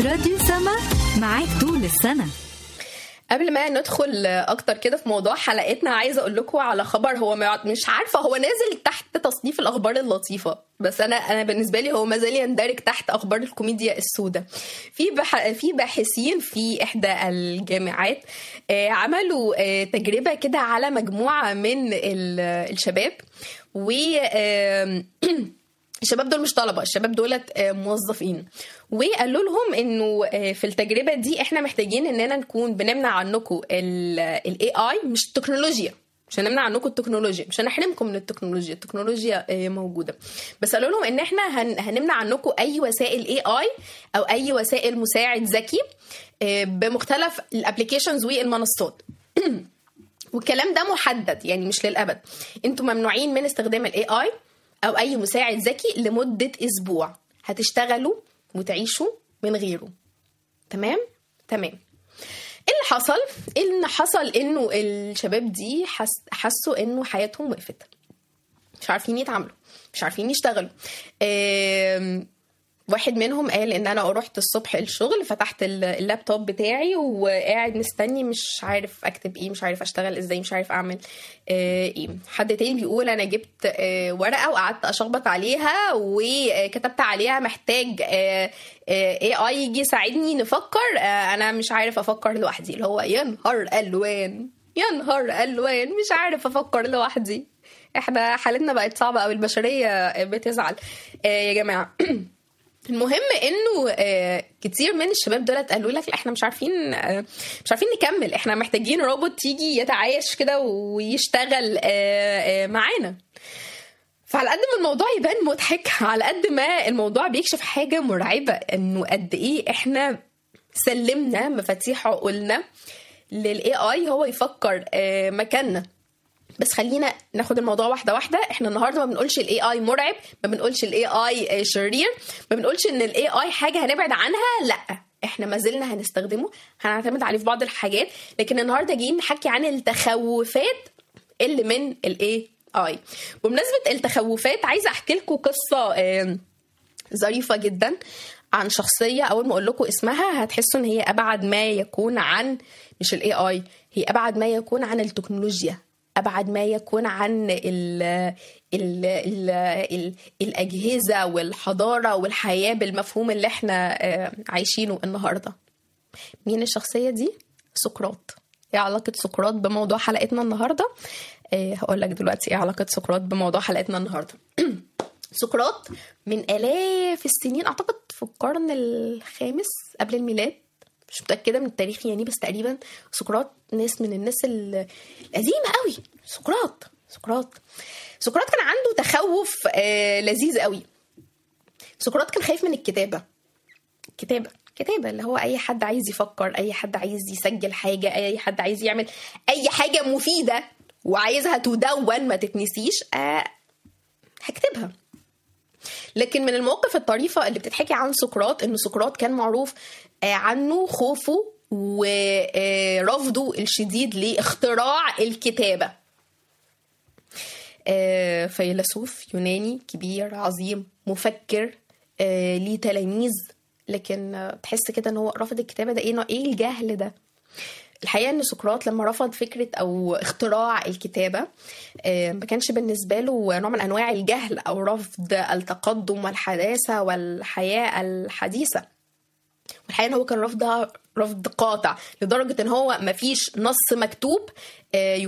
راديو سما معاك طول السنة قبل ما ندخل اكتر كده في موضوع حلقتنا عايزه اقول لكم على خبر هو مع- مش عارفه هو نازل تحت تصنيف الاخبار اللطيفه بس انا انا بالنسبه لي هو ما زال يندرج تحت اخبار الكوميديا السوداء في بح... في باحثين في احدى الجامعات آه، عملوا آه، تجربه كده على مجموعه من ال- الشباب و آم، الشباب دول مش طلبه الشباب دولت آه، موظفين وقالوا لهم انه آه، في التجربه دي احنا محتاجين اننا نكون بنمنع عنكم الاي اي مش التكنولوجيا مش هنمنع عنكم التكنولوجيا مش هنحرمكم من التكنولوجيا التكنولوجيا آه، موجوده بس قالوا لهم ان احنا هن- هنمنع عنكم اي وسائل اي اي او اي وسائل مساعد ذكي آه، بمختلف الابلكيشنز والمنصات والكلام ده محدد يعني مش للابد انتوا ممنوعين من استخدام الاي اي او اي مساعد ذكي لمده اسبوع هتشتغلوا وتعيشوا من غيره تمام تمام ايه اللي حصل ان حصل انه الشباب دي حس... حسوا انه حياتهم وقفت مش عارفين يتعاملوا مش عارفين يشتغلوا آم، واحد منهم قال ان انا رحت الصبح الشغل فتحت ال- اللابتوب بتاعي وقاعد مستني مش عارف اكتب ايه مش عارف اشتغل ازاي مش عارف اعمل آه، ايه حد تاني بيقول انا جبت آه، ورقه وقعدت اشخبط عليها وكتبت عليها محتاج اي اي يجي يساعدني نفكر آه، انا مش عارف افكر لوحدي اللي هو يا نهار الوان يا نهار الوان مش عارف افكر لوحدي احنا حالتنا بقت صعبه قوي البشريه بتزعل آه، يا جماعه المهم انه آه، كتير من الشباب دولت قالوا لك لا احنا مش عارفين آه، مش عارفين نكمل احنا محتاجين روبوت يجي يتعايش كده ويشتغل آه، آه، معانا فعلى قد ما الموضوع يبان مضحك على قد ما الموضوع بيكشف حاجه مرعبه انه قد ايه احنا سلمنا مفاتيح عقولنا للاي اي هو يفكر آه، مكاننا بس خلينا ناخد الموضوع واحده واحده احنا النهارده ما بنقولش الاي اي مرعب ما بنقولش الاي اي شرير ما بنقولش ان الاي اي حاجه هنبعد عنها لا احنا ما زلنا هنستخدمه هنعتمد عليه في بعض الحاجات لكن النهارده جايين نحكي عن التخوفات اللي من الاي اي بمناسبه التخوفات عايزه احكي لكم قصه آم، ظريفه جدا عن شخصيه اول ما اقول لكم اسمها هتحسوا ان هي ابعد ما يكون عن مش الاي اي هي ابعد ما يكون عن التكنولوجيا ابعد ما يكون عن ال ال ال ال الاجهزه والحضاره والحياه بالمفهوم اللي احنا آه، عايشينه النهارده مين الشخصيه دي سقراط ايه علاقه سقراط بموضوع حلقتنا النهارده آه، هقول لك دلوقتي ايه علاقه سقراط بموضوع حلقتنا النهارده سقراط من آلاف السنين أعتقد في القرن الخامس قبل الميلاد مش متأكدة من التاريخ يعني بس تقريبا سقراط ناس من الناس ال- القديمة قوي سقراط سقراط سقراط كان عنده تخوف آه لذيذ قوي سقراط كان خايف من الكتابة كتابة كتابة اللي هو أي حد عايز يفكر أي حد عايز يسجل حاجة أي حد عايز يعمل أي حاجة مفيدة وعايزها تدون ما تتنسيش آه هكتبها لكن من المواقف الطريفة اللي بتتحكي عن سقراط إن سقراط كان معروف آه، عنه خوفه ورفضه الشديد لاختراع الكتابة آه، فيلسوف يوناني كبير عظيم مفكر آه، ليه تلاميذ لكن آه، تحس كده ان هو رفض الكتابة ده ايه نوع- ايه الجهل ده الحقيقه ان سقراط لما رفض فكره او اختراع الكتابه آه، ما كانش بالنسبه له نوع من انواع الجهل او رفض التقدم والحداثه والحياه الحديثه والحقيقه ان هو كان رفضها رفض قاطع لدرجه ان هو ما فيش نص مكتوب آه،